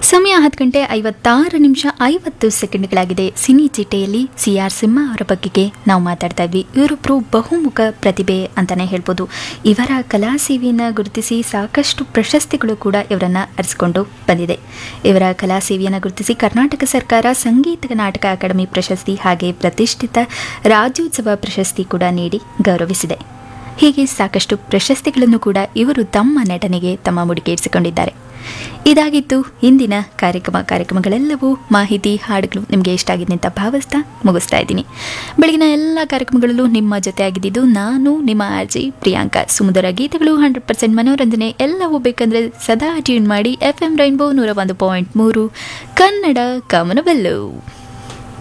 ಸಮಯ ಹತ್ತು ಗಂಟೆ ಐವತ್ತಾರು ನಿಮಿಷ ಐವತ್ತು ಸೆಕೆಂಡ್ಗಳಾಗಿದೆ ಸಿನಿ ಚಿಟ್ಟೆಯಲ್ಲಿ ಸಿ ಆರ್ ಸಿಂಹ ಅವರ ಬಗ್ಗೆಗೆ ನಾವು ಮಾತಾಡ್ತಾ ಇದ್ವಿ ಇವರೊಬ್ಬರು ಬಹುಮುಖ ಪ್ರತಿಭೆ ಅಂತಾನೆ ಹೇಳ್ಬೋದು ಇವರ ಕಲಾ ಸೇವೆಯನ್ನು ಗುರುತಿಸಿ ಸಾಕಷ್ಟು ಪ್ರಶಸ್ತಿಗಳು ಕೂಡ ಇವರನ್ನ ಅರಿಸಿಕೊಂಡು ಬಂದಿದೆ ಇವರ ಕಲಾ ಸೇವೆಯನ್ನು ಗುರುತಿಸಿ ಕರ್ನಾಟಕ ಸರ್ಕಾರ ಸಂಗೀತ ನಾಟಕ ಅಕಾಡೆಮಿ ಪ್ರಶಸ್ತಿ ಹಾಗೆ ಪ್ರತಿಷ್ಠಿತ ರಾಜ್ಯೋತ್ಸವ ಪ್ರಶಸ್ತಿ ಕೂಡ ನೀಡಿ ಗೌರವಿಸಿದೆ ಹೀಗೆ ಸಾಕಷ್ಟು ಪ್ರಶಸ್ತಿಗಳನ್ನು ಕೂಡ ಇವರು ತಮ್ಮ ನಟನೆಗೆ ತಮ್ಮ ಮುಡಿಗೇರಿಸಿಕೊಂಡಿದ್ದಾರೆ ಇದಾಗಿತ್ತು ಇಂದಿನ ಕಾರ್ಯಕ್ರಮ ಕಾರ್ಯಕ್ರಮಗಳೆಲ್ಲವೂ ಮಾಹಿತಿ ಹಾಡುಗಳು ನಿಮಗೆ ಇಷ್ಟ ಆಗಿದೆ ಅಂತ ಭಾವಿಸ್ತಾ ಮುಗಿಸ್ತಾ ಇದ್ದೀನಿ ಬೆಳಗಿನ ಎಲ್ಲ ಕಾರ್ಯಕ್ರಮಗಳಲ್ಲೂ ನಿಮ್ಮ ಜೊತೆ ಆಗಿದ್ದು ನಾನು ನಿಮ್ಮ ಆರ್ಜಿ ಪ್ರಿಯಾಂಕಾ ಸುಮಧುರ ಗೀತೆಗಳು ಹಂಡ್ರೆಡ್ ಪರ್ಸೆಂಟ್ ಮನೋರಂಜನೆ ಎಲ್ಲವೂ ಬೇಕಂದ್ರೆ ಸದಾ ಟ್ಯೂನ್ ಮಾಡಿ ಎಫ್ ಎಂ ರೈನ್ಬೋ ನೂರ ಒಂದು ಪಾಯಿಂಟ್ ಮೂರು ಕನ್ನಡ ಕಮನಬೆಲ್ಲು